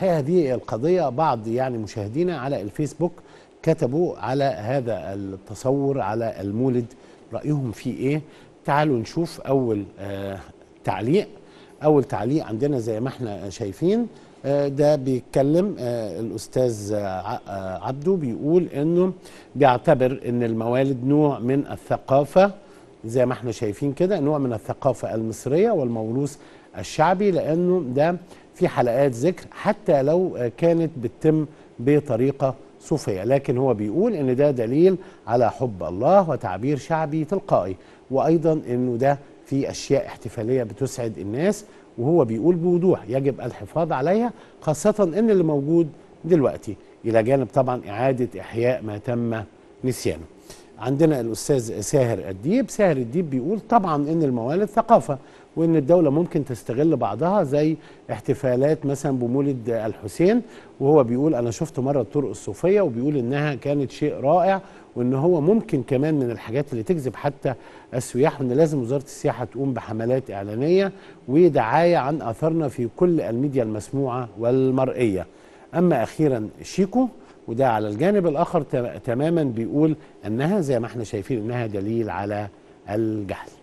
هذه القضيه بعض يعني مشاهدينا على الفيسبوك كتبوا على هذا التصور على المولد رايهم فيه ايه تعالوا نشوف اول آه تعليق اول تعليق عندنا زي ما احنا شايفين آه ده بيتكلم آه الاستاذ آه عبده بيقول انه بيعتبر ان الموالد نوع من الثقافه زي ما احنا شايفين كده نوع من الثقافه المصريه والموروث الشعبي لانه ده في حلقات ذكر حتى لو كانت بتتم بطريقه صوفيه لكن هو بيقول ان ده دليل على حب الله وتعبير شعبي تلقائي وايضا انه ده في اشياء احتفاليه بتسعد الناس وهو بيقول بوضوح يجب الحفاظ عليها خاصه ان اللي موجود دلوقتي الى جانب طبعا اعاده احياء ما تم نسيانه عندنا الاستاذ ساهر الديب ساهر الديب بيقول طبعا ان الموالد ثقافه وان الدوله ممكن تستغل بعضها زي احتفالات مثلا بمولد الحسين وهو بيقول انا شفت مره الطرق الصوفيه وبيقول انها كانت شيء رائع وان هو ممكن كمان من الحاجات اللي تجذب حتى السياح وان لازم وزاره السياحه تقوم بحملات اعلانيه ودعايه عن اثرنا في كل الميديا المسموعه والمرئيه اما اخيرا شيكو وده على الجانب الاخر تماما بيقول انها زي ما احنا شايفين انها دليل على الجهل